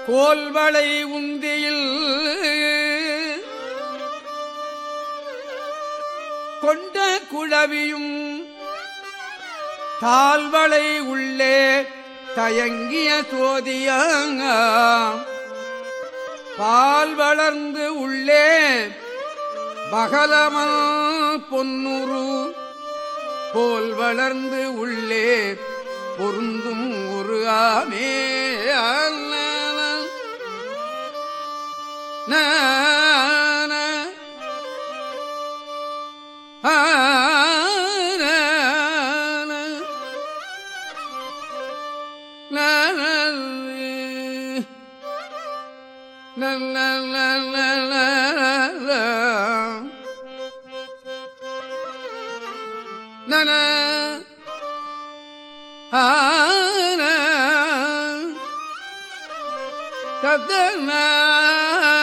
கோல்வளை உந்தியில் கொண்ட குழவியும் தாழ்வளை உள்ளே தயங்கிய சோதியங்க பால் வளர்ந்து உள்ளே பகலமல் பொன்னுரு போல் வளர்ந்து உள்ளே பொருந்தும் ஒரு ஆமே நன ஆன தத்தன